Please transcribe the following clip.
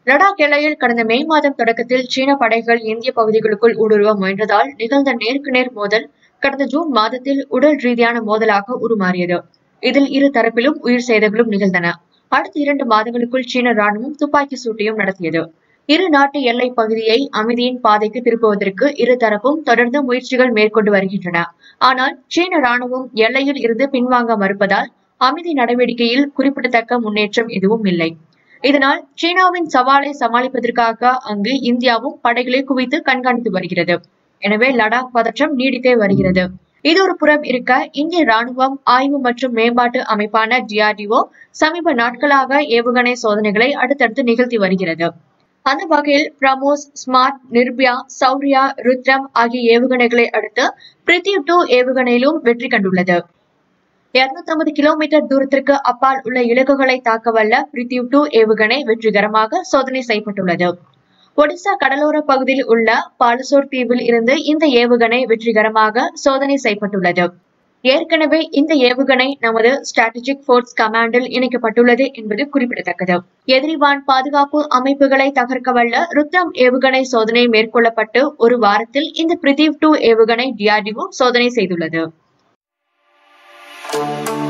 லடாக் எல்லையில் கடந்த மே மாதம் தொடக்கத்தில் சீன படைகள் இந்திய பகுதிகளுக்குள் ஊடுருவ முயன்றதால் நிகழ்ந்த நேருக்கு நேர் மோதல் கடந்த ஜூன் மாதத்தில் உடல் ரீதியான மோதலாக உருமாறியது இதில் இரு தரப்பிலும் உயிர் சேதங்களும் நிகழ்ந்தன அடுத்த இரண்டு மாதங்களுக்குள் சீன ராணுவம் துப்பாக்கி சூட்டையும் நடத்தியது இரு நாட்டு எல்லை பகுதியை அமைதியின் பாதைக்கு திருப்புவதற்கு இரு தரப்பும் தொடர்ந்து முயற்சிகள் மேற்கொண்டு வருகின்றன ஆனால் சீன ராணுவம் எல்லையில் இருந்து பின்வாங்க மறுப்பதால் அமைதி நடவடிக்கையில் குறிப்பிடத்தக்க முன்னேற்றம் எதுவும் இல்லை இதனால் சீனாவின் சவாலை சமாளிப்பதற்காக அங்கு இந்தியாவும் படைகளை குவித்து கண்காணித்து வருகிறது எனவே லடாக் பதற்றம் நீடித்தே வருகிறது இது ஒரு புறம் இருக்க இந்திய ராணுவம் ஆய்வு மற்றும் மேம்பாட்டு அமைப்பான டிஆர்டிஓ சமீப நாட்களாக ஏவுகணை சோதனைகளை அடுத்தடுத்து நிகழ்த்தி வருகிறது அந்த வகையில் பிரமோஸ் ஸ்மார்ட் நிர்பயா சௌரியா ருத்ரம் ஆகிய ஏவுகணைகளை அடுத்து பிரித்யூ டூ ஏவுகணையிலும் வெற்றி கண்டுள்ளது இருநூத்தி கிலோமீட்டர் தூரத்திற்கு அப்பால் உள்ள இலக்குகளை தாக்கவல்ல பிரித்யூ டூ ஏவுகணை வெற்றிகரமாக சோதனை செய்யப்பட்டுள்ளது ஒடிசா கடலோர பகுதியில் உள்ள பாலசோர் தீவில் இருந்து இந்த ஏவுகணை வெற்றிகரமாக சோதனை செய்யப்பட்டுள்ளது ஏற்கனவே இந்த ஏவுகணை நமது ஸ்ட்ராட்டஜிக் போர்ஸ் கமாண்டில் இணைக்கப்பட்டுள்ளது என்பது குறிப்பிடத்தக்கது எதிரிவான் பாதுகாப்பு அமைப்புகளை தகர்க்கவல்ல ருத்ரம் ஏவுகணை சோதனை மேற்கொள்ளப்பட்டு ஒரு வாரத்தில் இந்த பிரிதிவ் டூ ஏவுகணை டிஆர்டிஓ சோதனை செய்துள்ளது